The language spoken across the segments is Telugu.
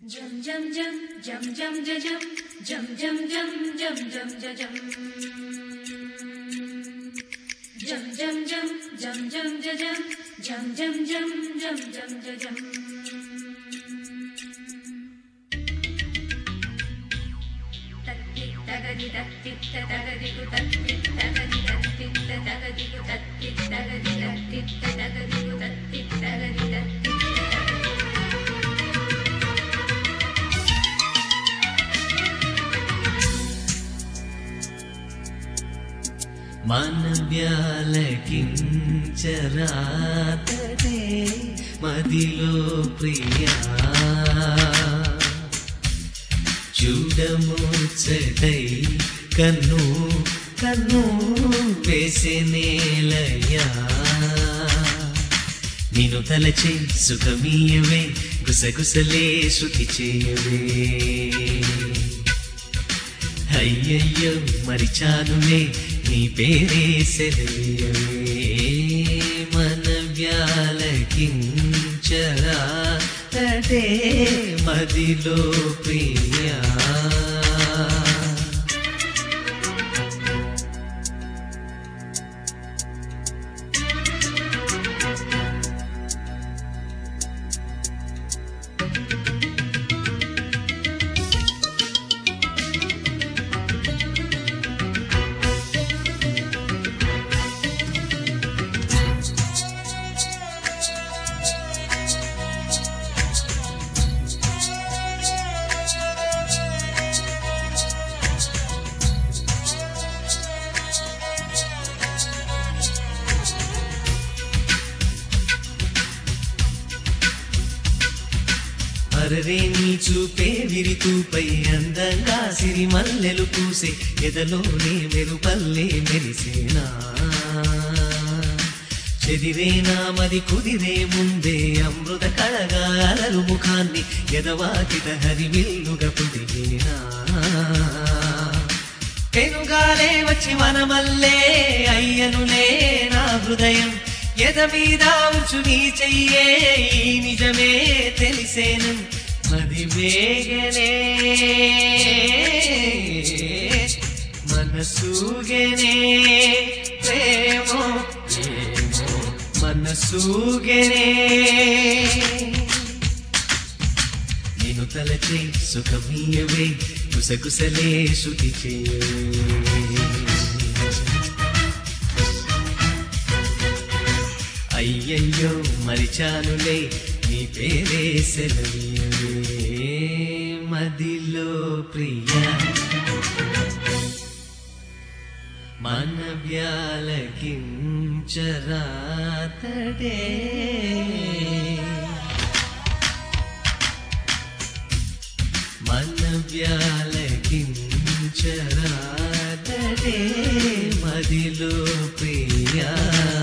Jum jum jum jum jum ja jum jum jum jum jum jum ja jum jum jum jum jum jum ja jum jum jum jum jum jum ja jum తత్తి తగది తత్తి తగది గు తత్తి తగది తత్తి తగది గు తత్తి తగది తత్తి తగది గు తత్తి తగది తత్తి మనవ్యాలకించరాతడే మదిలో ప్రియా చూడముచ్చటై కన్ను కన్ను వేసెనేలయ్యా నేను తలచే సుఖమీయవే గుసగుసలే శృతి చేయవే అయ్యయ్యో మరిచానులే నీ పేరే సెలవే మన వ్యాలకించరా తడే మదిలో ప్రియా అరరే నీ చూపే విరితూపై అందంగా సిరి మల్లెలు పూసే ఎదలోనే మెరుపల్లే మెరిసేనా చెదిరేనా మరి కుదిరే ముందే అమృత కళగా అలరు ముఖాన్ని ఎదవాకిట హరివిల్లుగా పుదిగేనా పెనుగాలే వచ్చి మనమల్లే అయ్యనులే నా హృదయం ఎద మీద ఉంచు నీ చెయ్యే ఈ నిజమే తెలిసేను మది వేగనే మనసూగనే ప్రేమో ప్రేమో మనసూగనే నేను తలచే సుఖమీయవే గుసగుసలే శృతి చేయవే అయ్యయ్యో మరిచానులే నీ పేరే సెలవీయవే మదిలో ప్రియా మన వ్యాలకించరాతడే మన వ్యాలకించరాతడే మదిలో ప్రియా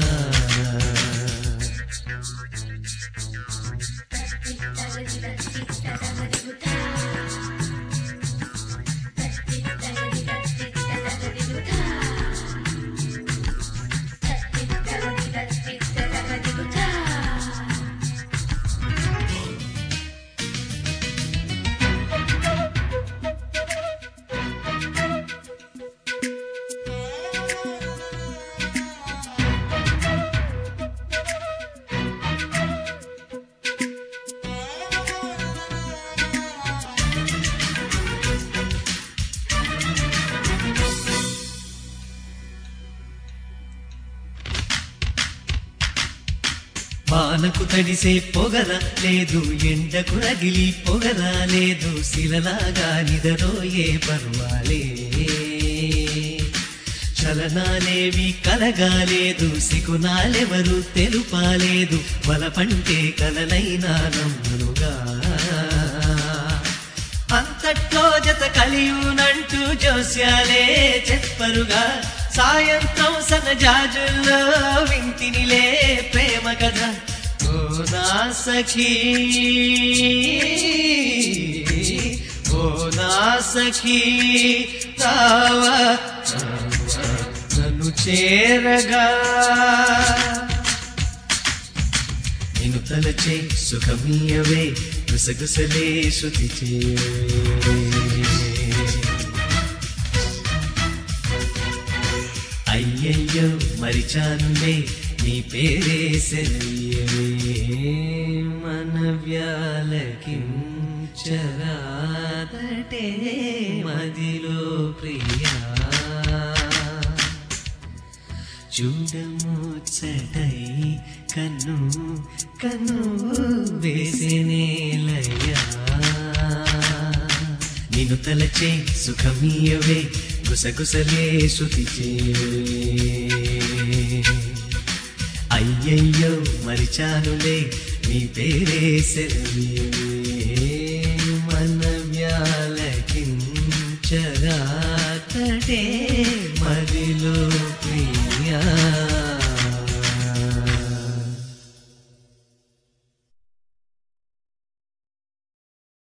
వానకు తడిసే పొగర లేదు ఎండకు రగిలి పొగర లేదు శిలలాగా నిదరోయే పర్వాలే చలనాలేవి కలగాలేదు సిగునాలెవరు తెలుపాలేదు వలపంటే కలనైనా నమ్మునుగా అంతట్లో జత కలియునంటూ జోస్యాలే చెప్పరుగా సాయంత్రం సనజాజుల్లో వింటినిలే ప్రేమ కథ ఓ నా సఖీ ఓ నా సఖీ రావా నన్ను చేరగా నేను తలచే సుఖమీయవే గుసగుసలే శృతి చేయవే అయ్యయ్యో మరిచానులే నీ పేరే సెలయ్యవే మన వ్యాలకించరాదటే మదిలో ప్రియా చూడముచ్చటై కన్ను కన్ను వేసినేలయ్యా నిన్ను తలచే సుఖమీయవే గుసగుసలే శృతి చేయవే అయ్యయ్యో మరిచానులే నీ పేరే సెలవే